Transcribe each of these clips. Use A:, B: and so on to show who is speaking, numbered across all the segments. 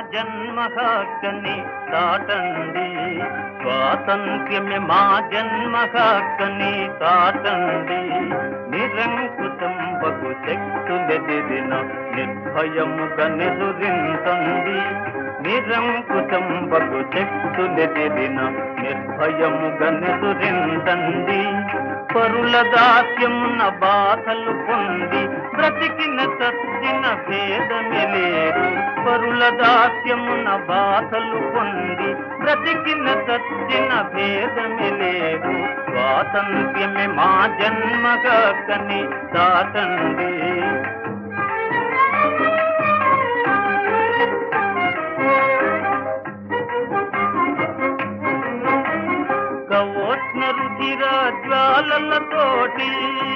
A: జన్మ హక్కని దాటండి స్వాతంత్ర్యమే మా జన్మ హక్కని దాటండి నిరంకుశం బహు శక్తులెదిరిన నిర్భయముగా నెదురించండి నిరంకుశం బహు శక్తులెదిరిన నిర్భయముగా నెదురించండి పరుల దాస్యమున బాధలు పొంది బ్రతికిన సత్సిన భేదమే లేరు పరుల దాస్యమున బాధలు పొంది బ్రతికిన సత్సిన భేదమే లేరు స్వాతంత్ర్యమే మా జన్మగా కని దాటండి కవోష్ణ రుచిర జ్వాలలతోటి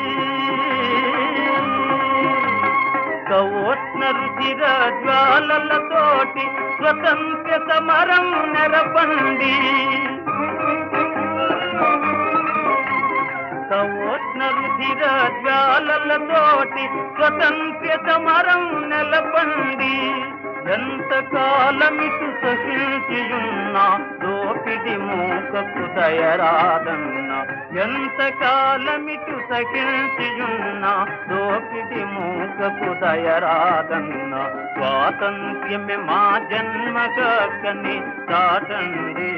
A: కవోష్ణ రుచిర జ్వాలలతోటి స్వతంత్ర సమరం నెరపండి కవోష్ణ రుచిర జ్వాలలతోటి స్వతంత్ర సమరం నెలపండి ఎంత కాలమిటు సహించియున్న దోపిడి మూకకు దయరాదన్న ఎంత కాలమిటు సహించియున్న దోపిడి మూకకు దయరాదన్న స్వాతంత్ర్యమే మా జన్మగా కని దాటండి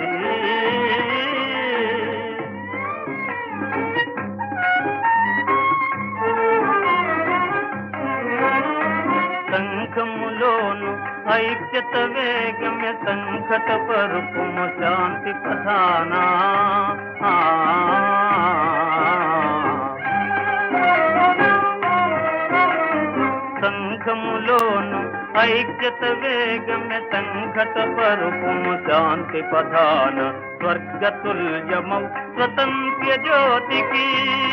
A: సంఘములోను ఐక్యత వేగమే సంకట పరుపుము శాంతి ప్రధాన ఆ. సంఘములోను ఐక్యత వేగమే సంకట పరుపుము శాంతి ప్రధాన స్వర్గతుల్యమౌ స్వతంత్ర జ్యోతికి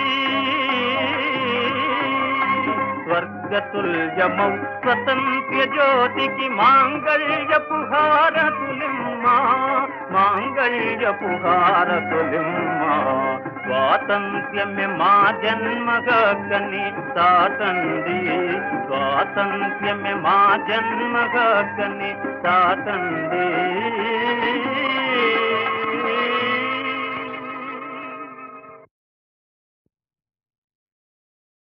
A: స్వర్గతుల్యమౌ స్వతంత్ర జ్యోతికి మాంగళ్యపు హారతులిమ్మ మాంగళ్యపు హారతులిమ్మ స్వాతంత్ర్యమే మా జన్మగా కని తాతండి స్వాతంత్ర్యమే మా జన్మగా కని తాతండి